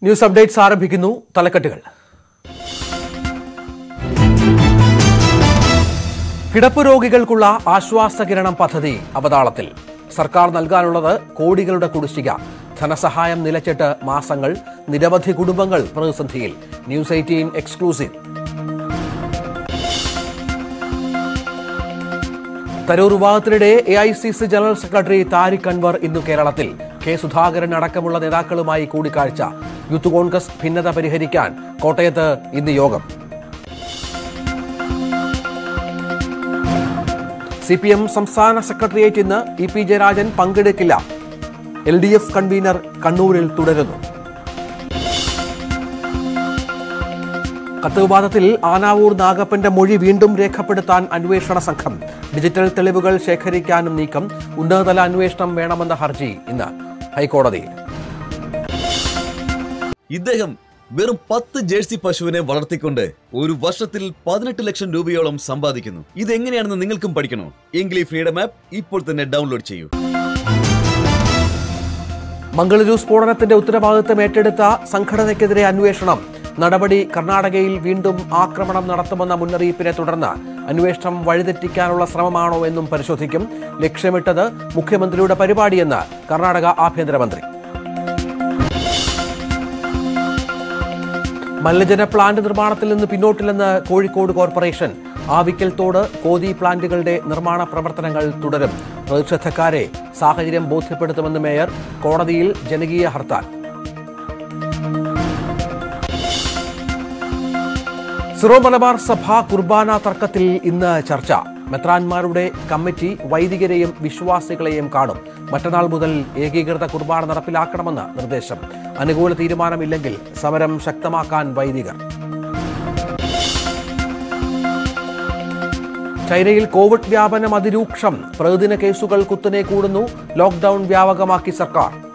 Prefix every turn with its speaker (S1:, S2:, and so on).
S1: news updates ആരംഭിക്കുന്നു തലക്കെട്ടുകൾ കിടപ്പ് രോഗികൾക്കുള്ള ആശ്വാസകിരണം പദ്ധതി അവതാളത്തിൽ സർക്കാർ നൽകാനുള്ളത് കോടികളുടെ കുടിശ്ശിക ധനസഹായം നിലച്ചിട്ട് മാസങ്ങൾ നിരവധി കുടുംബങ്ങൾ പ്രതിസന്ധിയിൽ ന്യൂസ് എയ്റ്റീൻ എക്സ്ക്ലൂസീവ് തരൂർ വിവാഹത്തിനിടെ A I C C general secretary Tariq Anwar ഇന്നു കേരളത്തിൽ കെ സുധാകരൻ അടക്കമുള്ള നേതാക്കളുമായി കൂടിക്കാഴ്ച യൂത്ത് കോൺഗ്രസ് ഭിന്നത പരിഹരിക്കാൻ കോട്ടയത്ത് ഇന്ന് യോഗം സി പി എം സംസ്ഥാന സെക്രട്ടേറിയറ്റ് ഇന്ന് ഇ പി ജയരാജൻ പങ്കെടുക്കില്ല എൽ ഡി എഫ് കൺവീനർ കണ്ണൂരിൽ തുടരുന്നു കത്ത് വിവാദത്തിൽ ആനാവൂർ നാഗപ്പന്റെ മൊഴി വീണ്ടും രേഖപ്പെടുത്താൻ അന്വേഷണ സംഘം ഡിജിറ്റൽ തെളിവുകൾ ശേഖരിക്കാനും നീക്കം ഉന്നതതല അന്വേഷണം വേണമെന്ന ഹർജി ഇന്ന് ഹൈക്കോടതിയിൽ
S2: ഇദ്ദേഹം വെറും പത്ത് ജേഴ്സി പശുവിനെ വളർത്തിക്കൊണ്ട് ഒരു വർഷത്തിൽ പതിനെട്ട് ലക്ഷം രൂപയോളം സമ്പാദിക്കുന്നു ഇതെങ്ങനെയാണെന്ന് നിങ്ങൾക്കും പഠിക്കണോ എങ്കിൽ ഈ ഫ്രീഡം ആപ്പ് ഇപ്പോൾ തന്നെ ഡൗൺലോഡ് ചെയ്യൂ
S1: മംഗളൂരു സ്ഫോടനത്തിന്റെ ഉത്തരവാദിത്തം ഏറ്റെടുത്ത സംഘടനയ്ക്കെതിരെ അന്വേഷണം നടപടി കർണാടകയിൽ വീണ്ടും ആക്രമണം നടത്തുമെന്ന മുന്നറിയിപ്പിനെ തുടർന്ന് അന്വേഷണം വഴിതെറ്റിക്കാനുള്ള ശ്രമമാണോ എന്നും പരിശോധിക്കും ലക്ഷ്യമിട്ടത് മുഖ്യമന്ത്രിയുടെ പരിപാടിയെന്ന് കർണാടക ആഭ്യന്തരമന്ത്രി മലിനജല പ്ലാന്റ് നിർമ്മാണത്തിൽ നിന്ന് പിന്നോട്ടില്ലെന്ന് കോഴിക്കോട് കോർപ്പറേഷൻ ആവിക്കൽ തോട് കോതി പ്ലാന്റുകളുടെ നിർമ്മാണ പ്രവർത്തനങ്ങൾ തുടരും പ്രതിഷേധക്കാരെ സാഹചര്യം ബോധ്യപ്പെടുത്തുമെന്ന് മേയർ കോടതിയിൽ ജനകീയ ഹർത്താൽ സിറോ മലബാർ സഭ കുർബാന തർക്കത്തിൽ ഇന്ന് ചർച്ച മെത്രാൻമാരുടെ കമ്മിറ്റി വൈദികരെയും വിശ്വാസികളെയും കാണും മറ്റന്നാൾ മുതൽ ഏകീകൃത കുർബാന നടപ്പിലാക്കണമെന്ന് നിർദ്ദേശം അനുകൂല തീരുമാനമില്ലെങ്കിൽ സമരം ശക്തമാക്കാൻ വൈദികർ ചൈനയിൽ കോവിഡ് വ്യാപനം അതിരൂക്ഷം പ്രതിദിന കേസുകൾ കുത്തനെ കൂടുന്നു ലോക്ഡൌൺ വ്യാപകമാക്കി സർക്കാർ